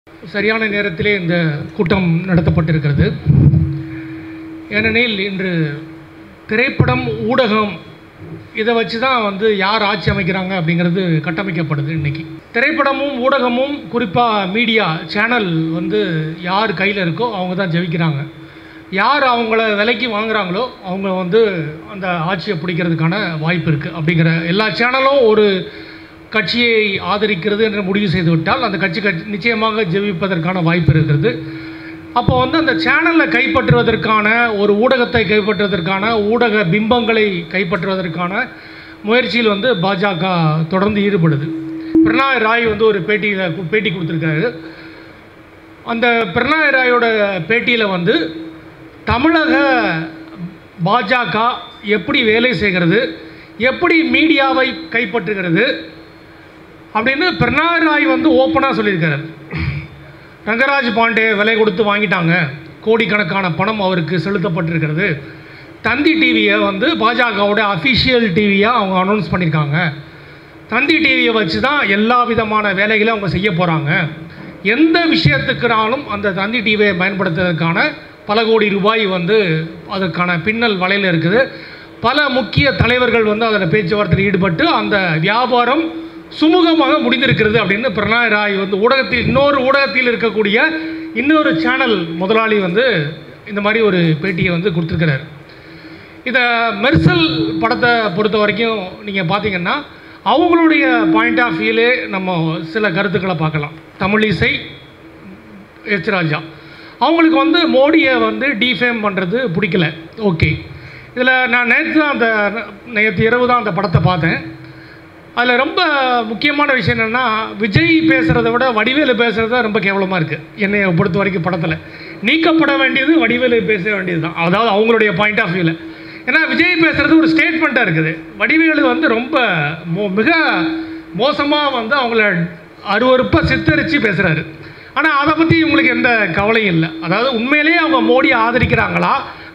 சரியான நேரத்திலே இந்த கூட்டம் நடத்தப்பட்டிருக்கிறது ஏனெனில் இன்று திரைப்படம் ஊடகம் இதை வச்சு தான் வந்து யார் ஆட்சி அமைக்கிறாங்க அப்படிங்கிறது கட்டமைக்கப்படுது இன்னைக்கு திரைப்படமும் ஊடகமும் குறிப்பாக மீடியா சேனல் வந்து யார் கையில் இருக்கோ அவங்க தான் ஜெயிக்கிறாங்க யார் அவங்கள விலைக்கு வாங்குறாங்களோ அவங்க வந்து அந்த ஆட்சியை பிடிக்கிறதுக்கான வாய்ப்பு இருக்குது அப்படிங்கிற எல்லா சேனலும் ஒரு கட்சியை ஆதரிக்கிறது என்று முடிவு செய்து விட்டால் அந்த கட்சி கட்சி நிச்சயமாக ஜெயிப்பதற்கான வாய்ப்பு இருக்கிறது அப்போ வந்து அந்த சேனலை கைப்பற்றுவதற்கான ஒரு ஊடகத்தை கைப்பற்றுவதற்கான ஊடக பிம்பங்களை கைப்பற்றுவதற்கான முயற்சியில் வந்து பாஜக தொடர்ந்து ஈடுபடுது பிரணாய் ராய் வந்து ஒரு பேட்டியில் பேட்டி கொடுத்துருக்காரு அந்த பிரணாய் ராயோட பேட்டியில் வந்து தமிழக பாஜக எப்படி வேலை செய்கிறது எப்படி மீடியாவை கைப்பற்றுகிறது அப்படின்னு பிரணாய் ராய் வந்து ஓப்பனாக சொல்லியிருக்காரு ரங்கராஜ் பாண்டே விலை கொடுத்து வாங்கிட்டாங்க கோடிக்கணக்கான பணம் அவருக்கு செலுத்தப்பட்டிருக்கிறது தந்தி டிவியை வந்து பாஜகவோட அஃபிஷியல் டிவியாக அவங்க அனௌன்ஸ் பண்ணியிருக்காங்க தந்தி டிவியை வச்சு தான் எல்லா விதமான வேலைகளையும் அவங்க செய்ய போகிறாங்க எந்த விஷயத்துக்குனாலும் அந்த தந்தி டிவியை பயன்படுத்துறதுக்கான பல கோடி ரூபாய் வந்து அதற்கான பின்னல் வலையில் இருக்குது பல முக்கிய தலைவர்கள் வந்து அதில் பேச்சுவார்த்தையில் ஈடுபட்டு அந்த வியாபாரம் சுமூகமாக முடிந்திருக்கிறது அப்படின்னு பிரணாய் ராய் வந்து ஊடகத்தில் இன்னொரு ஊடகத்தில் இருக்கக்கூடிய இன்னொரு சேனல் முதலாளி வந்து இந்த மாதிரி ஒரு பேட்டியை வந்து கொடுத்துருக்கிறார் இதை மெர்சல் படத்தை பொறுத்த வரைக்கும் நீங்கள் பார்த்தீங்கன்னா அவங்களுடைய பாயிண்ட் ஆஃப் வியூலே நம்ம சில கருத்துக்களை பார்க்கலாம் தமிழ் இசை எச் ராஜா அவங்களுக்கு வந்து மோடியை வந்து டிஃபேம் பண்ணுறது பிடிக்கல ஓகே இதில் நான் நேற்று தான் அந்த நேற்று இரவு தான் அந்த படத்தை பார்த்தேன் அதில் ரொம்ப முக்கியமான விஷயம் என்னென்னா விஜய் பேசுகிறத விட வடிவேலு பேசுகிறது தான் ரொம்ப கேவலமாக இருக்குது என்னை பொறுத்த வரைக்கும் படத்தில் நீக்கப்பட வேண்டியது வடிவேலு பேச வேண்டியது தான் அதாவது அவங்களுடைய பாயிண்ட் ஆஃப் வியூவில் ஏன்னா விஜய் பேசுகிறது ஒரு ஸ்டேட்மெண்ட்டாக இருக்குது வடிவேலு வந்து ரொம்ப மோ மிக மோசமாக வந்து அவங்கள அருவறுப்பாக சித்தரித்து பேசுகிறாரு ஆனால் அதை பற்றி இவங்களுக்கு எந்த கவலையும் இல்லை அதாவது உண்மையிலேயே அவங்க மோடியை ஆதரிக்கிறாங்களா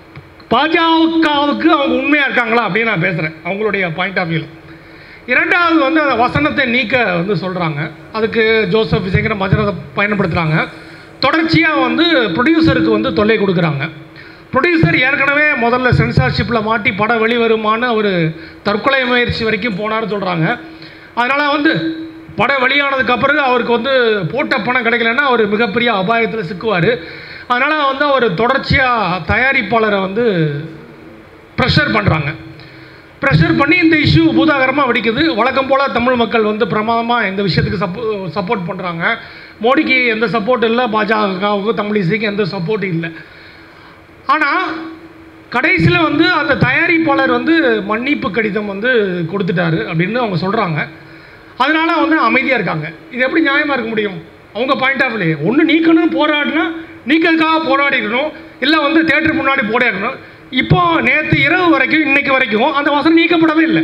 பாஜகவுக்கு அவங்க உண்மையாக இருக்காங்களா அப்படின்னு நான் பேசுகிறேன் அவங்களுடைய பாயிண்ட் ஆஃப் வியூவில் இரண்டாவது வந்து அந்த வசனத்தை நீக்க வந்து சொல்கிறாங்க அதுக்கு ஜோசப் விஜய்ங்கிற மஜனத்தை பயன்படுத்துகிறாங்க தொடர்ச்சியாக வந்து ப்ரொடியூசருக்கு வந்து தொல்லை கொடுக்குறாங்க ப்ரொடியூசர் ஏற்கனவே முதல்ல சென்சார்ஷிப்பில் மாட்டி படம் வெளிவருமான்னு அவர் தற்கொலை முயற்சி வரைக்கும் போனார்னு சொல்கிறாங்க அதனால் வந்து படம் வெளியானதுக்கு அப்புறம் அவருக்கு வந்து போட்ட பணம் கிடைக்கலன்னா அவர் மிகப்பெரிய அபாயத்தில் சிக்குவார் அதனால் வந்து அவர் தொடர்ச்சியாக தயாரிப்பாளரை வந்து ப்ரெஷர் பண்ணுறாங்க ப்ரெஷர் பண்ணி இந்த இஷ்யூ பூதாகரமாக வெடிக்குது வழக்கம் போல் தமிழ் மக்கள் வந்து பிரமாதமாக இந்த விஷயத்துக்கு சப்போ சப்போர்ட் பண்ணுறாங்க மோடிக்கு எந்த சப்போர்ட் இல்லை பாஜகவுக்கு தமிழ் இசைக்கு எந்த சப்போர்ட் இல்லை ஆனால் கடைசியில் வந்து அந்த தயாரிப்பாளர் வந்து மன்னிப்பு கடிதம் வந்து கொடுத்துட்டாரு அப்படின்னு அவங்க சொல்கிறாங்க அதனால வந்து அமைதியாக இருக்காங்க இது எப்படி நியாயமாக இருக்க முடியும் அவங்க பாயிண்ட் ஆஃப் வியூ ஒன்று நீக்கணும்னு போராடினா நீக்கிறதுக்காக போராடிக்கணும் இல்லை வந்து தேட்டர் முன்னாடி போராடணும் இப்போ நேற்று இரவு வரைக்கும் இன்னைக்கு வரைக்கும் அந்த வசனம் நீக்கப்படவே இல்லை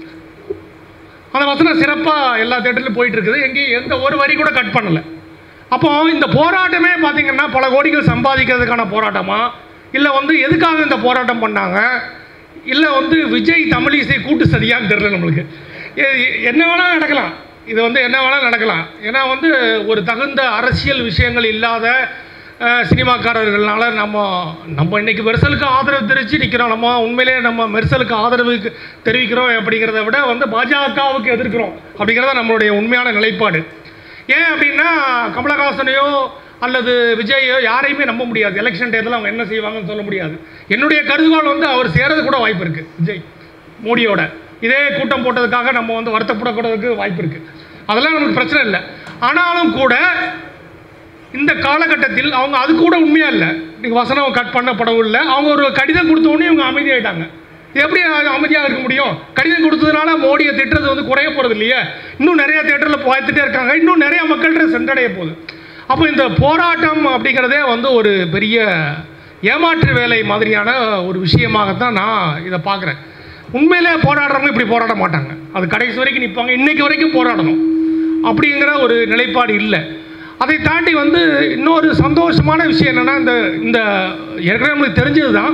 அந்த வசனம் சிறப்பாக எல்லா தேட்டர்லையும் போயிட்டு இருக்குது எங்கேயும் எந்த ஒரு வரி கூட கட் பண்ணலை அப்போ இந்த போராட்டமே பார்த்தீங்கன்னா பல கோடிகள் சம்பாதிக்கிறதுக்கான போராட்டமா இல்லை வந்து எதுக்காக இந்த போராட்டம் பண்ணாங்க இல்லை வந்து விஜய் தமிழிசை கூட்டு சதியான்னு தெரியல நம்மளுக்கு எ- என்ன வேணால் நடக்கலாம் இது வந்து என்ன வேணால் நடக்கலாம் ஏன்னா வந்து ஒரு தகுந்த அரசியல் விஷயங்கள் இல்லாத அஹ், சினிமாக்காரர்கள்னால நம்ம நம்ம இன்னைக்கு மெர்சலுக்கு ஆதரவு தெரிவித்து நிற்கிறோம் நம்ம உண்மையிலேயே நம்ம மெர்சலுக்கு ஆதரவு தெரிவிக்கிறோம் அப்படிங்கிறத விட வந்து பாஜகவுக்கு எதிர்க்கிறோம் அப்படிங்கிறத நம்மளுடைய உண்மையான நிலைப்பாடு ஏன் அப்படின்னா கமலஹாசனையோ அல்லது விஜயோ யாரையுமே நம்ப முடியாது எலெக்ஷன் டேத்தில் அவங்க என்ன செய்வாங்கன்னு சொல்ல முடியாது என்னுடைய கருதுகோள் வந்து அவர் சேரது கூட வாய்ப்பு இருக்குது விஜய் மோடியோட இதே கூட்டம் போட்டதுக்காக நம்ம வந்து வருத்தப்படக்கூடதுக்கு வாய்ப்பு இருக்குது அதெல்லாம் நமக்கு பிரச்சனை இல்லை ஆனாலும் கூட இந்த காலகட்டத்தில் அவங்க அது கூட உண்மையாக இல்லை நீங்கள் வசனம் கட் பண்ண படம் இல்லை அவங்க ஒரு கடிதம் கொடுத்த உடனே இவங்க அமைதியாயிட்டாங்க இது எப்படி அமைதியாக இருக்க முடியும் கடிதம் கொடுத்ததுனால மோடியை திட்டுறது வந்து குறைய போகிறது இல்லையே இன்னும் நிறைய தேட்டரில் பார்த்துட்டே இருக்காங்க இன்னும் நிறைய மக்கள்கிட்ட சென்றடைய போகுது அப்போ இந்த போராட்டம் அப்படிங்கிறதே வந்து ஒரு பெரிய ஏமாற்று வேலை மாதிரியான ஒரு விஷயமாகத்தான் நான் இதை பார்க்குறேன் உண்மையிலே போராடுறவங்க இப்படி போராட மாட்டாங்க அது கடைசி வரைக்கும் நிற்பாங்க இன்னைக்கு வரைக்கும் போராடணும் அப்படிங்கிற ஒரு நிலைப்பாடு இல்லை அதை தாண்டி வந்து இன்னொரு சந்தோஷமான விஷயம் என்னென்னா இந்த இந்த ஏற்கனவே நம்மளுக்கு தெரிஞ்சது தான்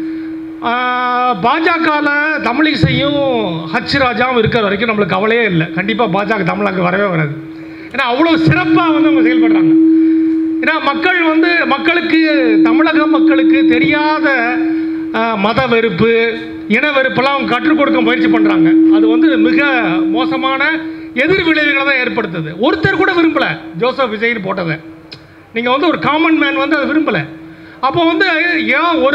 பாஜகவில் தமிழிசையும் ஹச் ராஜாவும் இருக்கிற வரைக்கும் நம்மளுக்கு கவலையே இல்லை கண்டிப்பாக பாஜக தமிழாக்கு வரவே வராது ஏன்னா அவ்வளோ சிறப்பாக வந்து அவங்க செயல்படுறாங்க ஏன்னா மக்கள் வந்து மக்களுக்கு தமிழக மக்களுக்கு தெரியாத அஹ், மத வெறுப்பு இன வெறுப்பெல்லாம் அவங்க கற்றுக் கொடுக்க முயற்சி பண்ணுறாங்க அது வந்து மிக மோசமான எதிர் விளைவுகளை தான் ஏற்படுத்துது ஒருத்தர் கூட விரும்பலை ஜோசப் விஜய்னு போட்டதை நீங்கள் வந்து ஒரு காமன் மேன் வந்து அதை விரும்பலை அப்போ வந்து ஏன் ஒரு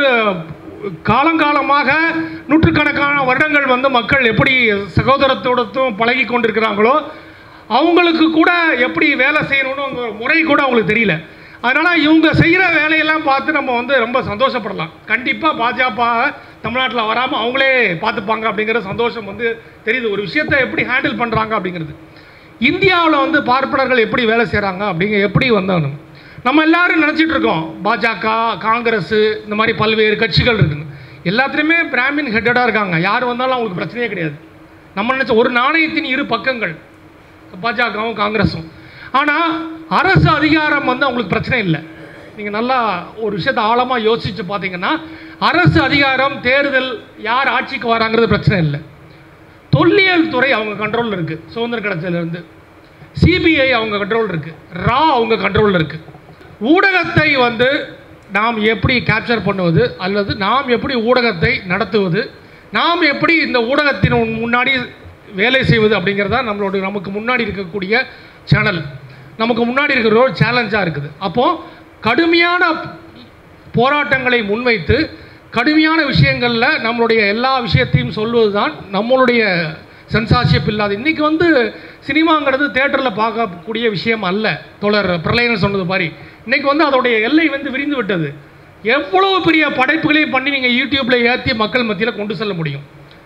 காலங்காலமாக நூற்றுக்கணக்கான வருடங்கள் வந்து மக்கள் எப்படி சகோதரத்தோடத்தும் பழகி கொண்டிருக்கிறாங்களோ அவங்களுக்கு கூட எப்படி வேலை செய்யணும்னு அவங்க முறை கூட அவங்களுக்கு தெரியல அதனால் இவங்க செய்கிற வேலையெல்லாம் பார்த்து நம்ம வந்து ரொம்ப சந்தோஷப்படலாம் கண்டிப்பாக பாஜக தமிழ்நாட்டில் வராமல் அவங்களே பார்த்துப்பாங்க அப்படிங்கிற சந்தோஷம் வந்து தெரியுது ஒரு விஷயத்தை எப்படி ஹேண்டில் பண்ணுறாங்க அப்படிங்கிறது இந்தியாவில் வந்து பார்ப்பனர்கள் எப்படி வேலை செய்கிறாங்க அப்படிங்க எப்படி வந்தாங்க நம்ம எல்லாரும் நினச்சிட்டு இருக்கோம் பாஜக காங்கிரஸ் இந்த மாதிரி பல்வேறு கட்சிகள் இருக்குங்க எல்லாத்துலேயுமே பிராமின் ஹெட்டடாக இருக்காங்க யார் வந்தாலும் அவங்களுக்கு பிரச்சனையே கிடையாது நம்ம நினச்ச ஒரு நாணயத்தின் இரு பக்கங்கள் பாஜகவும் காங்கிரஸும் ஆனால் அரசு அதிகாரம் வந்து அவங்களுக்கு பிரச்சனை இல்லை நீங்கள் நல்லா ஒரு விஷயத்தை ஆழமாக யோசித்து பார்த்தீங்கன்னா அரசு அதிகாரம் தேர்தல் யார் ஆட்சிக்கு வராங்கிறது பிரச்சனை இல்லை தொல்லியல் துறை அவங்க கண்ட்ரோலில் இருக்குது சுதந்திர கடத்திலிருந்து சிபிஐ அவங்க கண்ட்ரோல் இருக்குது ரா அவங்க கண்ட்ரோலில் இருக்குது ஊடகத்தை வந்து நாம் எப்படி கேப்சர் பண்ணுவது அல்லது நாம் எப்படி ஊடகத்தை நடத்துவது நாம் எப்படி இந்த ஊடகத்தின் முன்- முன்னாடி வேலை செய்வது அப்படிங்கிறதா நம்மளோட நமக்கு முன்னாடி இருக்கக்கூடிய சேனல் நமக்கு முன்னாடி இருக்கிற ஒரு சேலஞ்சாக இருக்குது அப்போது கடுமையான போராட்டங்களை முன்வைத்து கடுமையான விஷயங்களில் நம்மளுடைய எல்லா விஷயத்தையும் சொல்வது தான் நம்மளுடைய சென்சார்ஷிப் இல்லாத இன்றைக்கி வந்து சினிமாங்கிறது தேட்டரில் பார்க்கக்கூடிய விஷயம் அல்ல தோழர் பிரளயன் சொன்னது மாதிரி இன்றைக்கி வந்து அதோடைய எல்லை வந்து விரிந்து விட்டது எவ்வளோ பெரிய படைப்புகளையும் பண்ணி நீங்கள் யூடியூப்பில் ஏற்றி மக்கள் மத்தியில் கொண்டு செல்ல முடியும்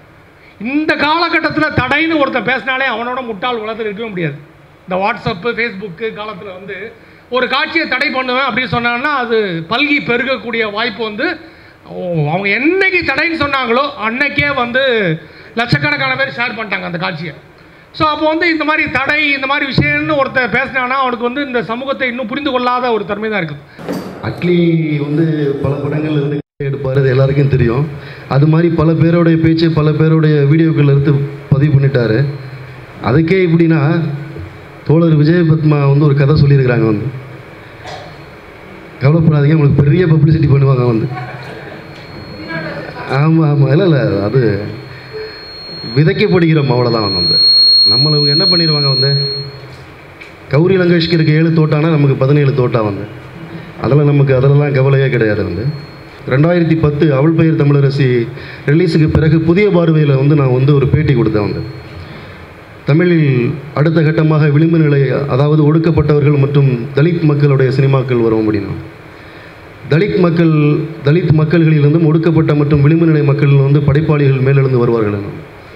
இந்த காலகட்டத்தில் தடைன்னு ஒருத்தன் பேசினாலே அவனோட முட்டாள் உலகத்தில் இருக்கவே முடியாது இந்த வாட்ஸ்அப்பு ஃபேஸ்புக்கு காலத்தில் வந்து ஒரு காட்சியை தடை பண்ணுவேன் அப்படின்னு சொன்னான்னா அது பல்கி பெருகக்கூடிய வாய்ப்பு வந்து ஓ, அவங்க என்னைக்கு தடைன்னு சொன்னாங்களோ அன்னைக்கே வந்து லட்சக்கணக்கான பேர் ஷேர் பண்ணிட்டாங்க அந்த காட்சியை ஸோ அப்போ வந்து இந்த மாதிரி தடை இந்த மாதிரி விஷயம்னு ஒருத்தர் பேசினானா அவனுக்கு வந்து இந்த சமூகத்தை இன்னும் புரிந்து கொள்ளாத ஒரு தன்மை தான் இருக்குது அட்லி வந்து பல படங்கள் இருந்து எடுப்பார் அது எல்லாருக்கும் தெரியும் அது மாதிரி பல பேருடைய பேச்சு பல பேருடைய வீடியோக்கள் எடுத்து பதிவு பண்ணிட்டாரு அதுக்கே இப்படின்னா தோழர் விஜய பத்மா வந்து ஒரு கதை சொல்லியிருக்கிறாங்க வந்து கவலைப்படாதீங்க உங்களுக்கு பெரிய பப்ளிசிட்டி பண்ணுவாங்க வந்து ஆமாம் ஆமாம் இல்லை இல்லை அது விதைக்கப்படுகிறோம் அவ்வளோதான் வந்து நம்மளை இவங்க என்ன பண்ணிடுவாங்க வந்து கௌரி லங்கேஷ்கருக்கு ஏழு தோட்டானா நமக்கு பதினேழு தோட்டா வந்து அதெல்லாம் நமக்கு அதெல்லாம் கவலையே கிடையாது வந்து ரெண்டாயிரத்தி பத்து அவள் பெயர் தமிழரசி ரிலீஸுக்கு பிறகு புதிய பார்வையில் வந்து நான் வந்து ஒரு பேட்டி கொடுத்தேன் வந்து தமிழில் அடுத்த கட்டமாக விளிம்பு நிலை அதாவது ஒடுக்கப்பட்டவர்கள் மற்றும் தலித் மக்களுடைய சினிமாக்கள் வரும் அப்படின்னா தலித் மக்கள் தலித் மக்கள்களிலிருந்தும் ஒடுக்கப்பட்ட மற்றும் விளிம்பு நிலை மக்கள் வந்து படைப்பாளிகள் மேலெழுந்து வருவார்கள் என.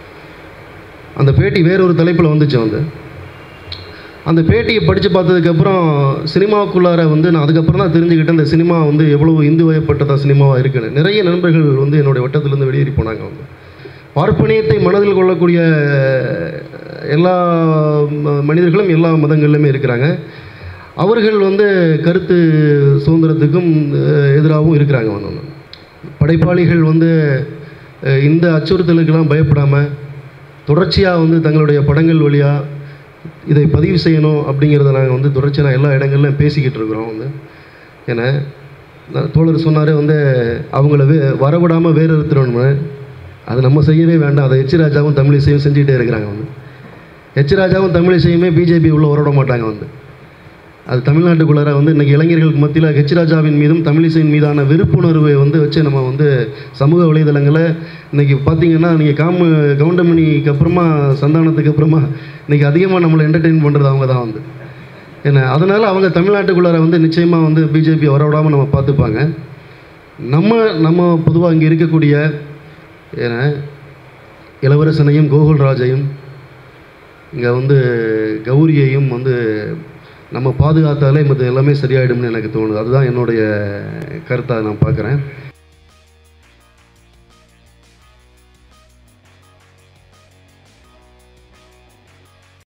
அந்த பேட்டி வேறொரு தலைப்பில் வந்துச்சு வந்து அந்த பேட்டியை படித்து பார்த்ததுக்கப்புறம் சினிமாவுக்குள்ளார வந்து நான் அதுக்கப்புறம் தான் தெரிஞ்சுக்கிட்டேன் இந்த சினிமா வந்து எவ்வளவு இந்து வயப்பட்டதா சினிமாவாக இருக்குன்னு நிறைய நண்பர்கள் வந்து என்னுடைய வட்டத்திலேருந்து வெளியேறி போனாங்க வந்து பார்ப்பனியத்தை மனதில் கொள்ளக்கூடிய எல்லா ம- மனிதர்களும் எல்லா மதங்கள்லையுமே இருக்கிறாங்க அவர்கள் வந்து கருத்து சுதந்திரத்துக்கும் அஹ், எதிராகவும் இருக்கிறாங்க வந்து படைப்பாளிகள் வந்து அஹ், இந்த அச்சுறுத்தலுக்கெல்லாம் பயப்படாமல் தொடர்ச்சியாக வந்து தங்களுடைய படங்கள் வழியாக இதை பதிவு செய்யணும் அப்படிங்கிறத நாங்கள் வந்து தொடர்ச்சியாக எல்லா இடங்கள்லையும் பேசிக்கிட்டு இருக்கிறோம் வந்து ஏன்னா நான் தோழர் சொன்னார் வந்து அவங்கள வே வரவிடாமல் வேறு எடுத்துடணும்னு அது நம்ம செய்யவே வேண்டாம் அதை எச் ராஜாவும் தமிழிசையும் செஞ்சுக்கிட்டே இருக்கிறாங்க வந்து எச் ராஜாவும் தமிழிசையுமே பிஜேபி உள்ள வரவிட மாட்டாங்க வந்து அது தமிழ்நாட்டுக்குள்ளார வந்து இன்றைக்கி இளைஞர்களுக்கு மத்தியில் ஹெச் ராஜாவின் மீதும் தமிழிசையின் மீதான வெறுப்புணர்வை வந்து வச்சு நம்ம வந்து சமூக வலைதளங்களை இன்றைக்கி பார்த்தீங்கன்னா நீங்கள் காம கவுண்டமணிக்கு அப்புறமா சந்தானத்துக்கு அப்புறமா இன்றைக்கி அதிகமாக நம்மளை என்டர்டெயின் பண்ணுறது அவங்க தான் வந்து என்ன அதனால் அவங்க தமிழ்நாட்டுக்குள்ளார வந்து நிச்சயமாக வந்து பிஜேபி வரவிடாமல் நம்ம பார்த்துப்பாங்க நம்ம நம்ம பொதுவாக இங்கே இருக்கக்கூடிய ஏன்னா இளவரசனையும் கோகுல்ராஜையும் இங்கே வந்து கௌரியையும் வந்து நம்ம பாதுகாத்தாலே மற்ற எல்லாமே சரியாயிடும்னு எனக்கு தோணுது அதுதான் என்னுடைய கருத்தாக நான் பார்க்குறேன்